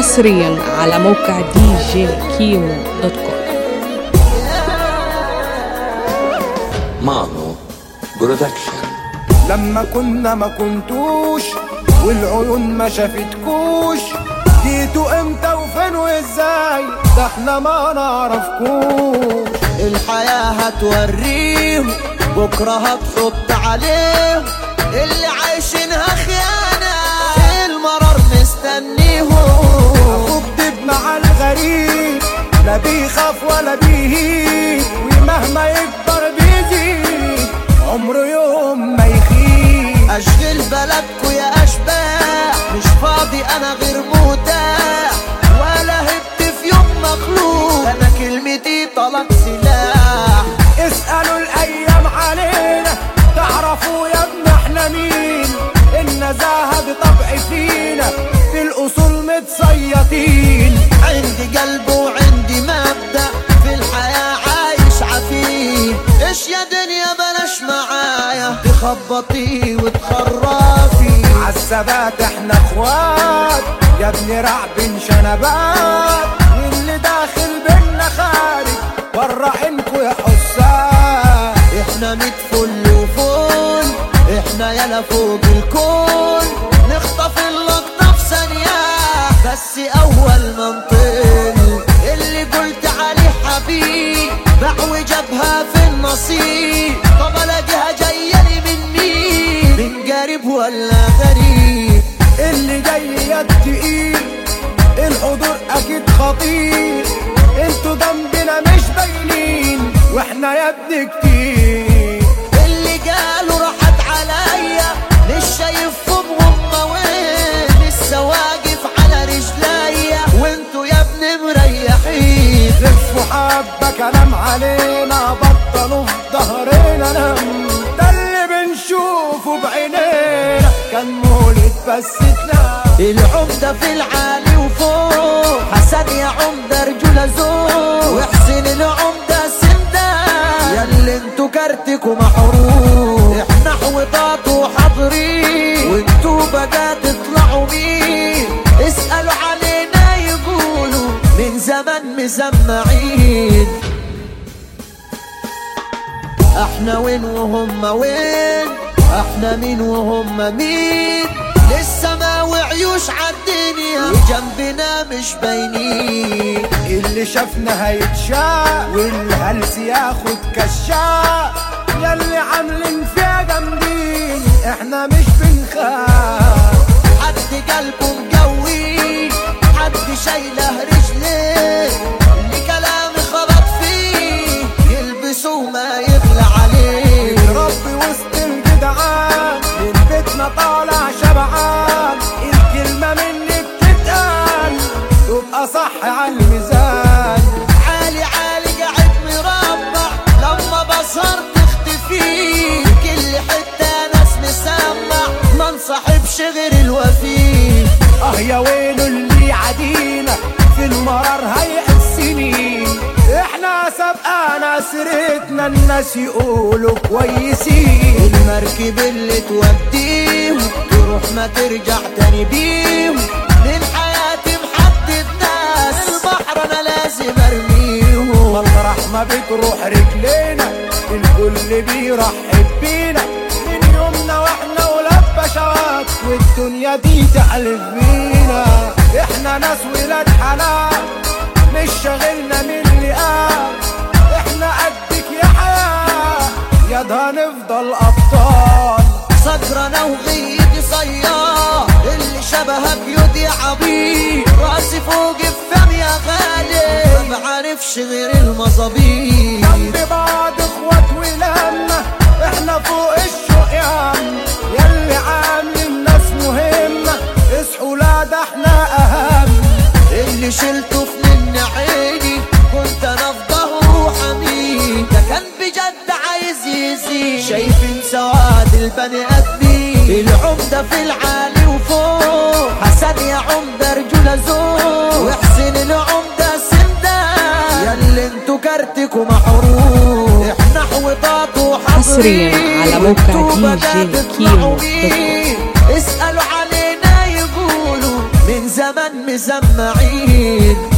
حصريا على موقع دي جي كيمو دوت كوم مانو برودكشن لما كنا ما كنتوش والعيون ما شافتكوش جيتوا امتى وفين وازاي ده احنا ما نعرفكوش الحياة هتوريهم بكرة هتحط عليهم اللي عايشينها خيانة المرار مستنيهم اخوك دب مع الغريب لا بيخاف ولا بيهيب ومهما يكبر بيزيد عمره يوم ما يخيب اشغل بلدكوا يا اشباح مش فاضي انا غير متاح ولا هبت في يوم مخلوق انا كلمتي طلق سلاح اسألوا الأيام علينا تعرفوا يا ابن احنا مين النزاهة بطبع فينا في الأصول متصيطين عندي قلب وعندي مبدأ في الحياة عايش عفيف ايش يا دنيا بلاش معايا تخبطي وتخرفي عالثبات احنا اخوات يا ابن رعب شنبات واللي داخل بينا خارج برا عينكوا يا حسان احنا ميت فل وفل احنا يلا فوق الكل نخطف اللقطة في ثانية بس اول ما نطل اللي قلت عليه حبيب باع وجابها في النصيب طب الاقيها جاية لي من مين من قريب ولا غريب اللي جاي يتقيل الحضور اكيد خطير انتوا جنبنا مش باينين واحنا يا ابن كتير اللي قالوا راحت عليا مش شايفهم هم وين لسه واقف على رجليا وانتوا يا ابن مريحين لفوا حبة كلام علينا بطلوا في ظهرنا نم ده اللي بنشوفه بعينينا كان مولد بس تنام العمدة في العالي وفوق حسن يا عمدة رجولة ذوق وحسين العمدة سندان ياللي انتوا كارتكوا محروق احنا حوطات وحاضرين وانتوا بقى تطلعوا مين اسألوا علينا يقولوا من زمان مسمعين احنا وين وهم وين احنا مين وهم مين لسه ما وعيوش عالدنيا وجنبنا مش باينين اللي شافنا هيتشاق والهلس ياخد كشاق ياللي عاملين فيها جامدين احنا مش بنخاف حد قلبه مقوي حد شايله رجليه اللي كلامي خبط فيه يلبسه ما يغلى عليه ربي وسط الجدعان من بيتنا طالع شبعان الكلمة مني بتتقال تبقى صح على الميزان عالي عالي قاعد مربع لما بصر تختفي كل حتة ناس مسمع ما انصاحبش غير الوفي اه يا ويله اللي عدينا في المرار هيقسنين احنا سبقانا سيرتنا الناس يقولوا كويسين المركب اللي توديهم تروح ما ترجع تاني بيهم من حياتي محدد ناس البحر انا لازم ارميهم مطرح ما بتروح رجلينا الكل بيرحب بينا من يومنا واحنا ولاد بشوات والدنيا دي تحلف بينا احنا ناس ولاد حلال مش شاغلنا من اللي قال احنا قدك يا حياة يا ده هنفضل ابطال صقرنا وغيدي صياد اللي شبهك يودي عبيد راسي فوق الفم يا غالي ما بعرفش غير المظابيط جنب بعض اخوات ولما احنا فوق الشوق يا عم ياللي عاملين ناس مهمة اصحوا لا ده احنا اهم اللي شلته في من عيني كنت انا في ظهره حميد ده كان بجد عايز يزيد شايفين سواد البني ادمين العمدة في العالي وفوق حسن يا عمدة رجولة ذوق وحسين العمدة سندان ياللي انتوا كارتكوا محروق احنا حوطات وحصريا حصرياً على موقع دي جي كيمو دوت كوم. اسألوا علينا يقولوا من زمان دايما مسمعين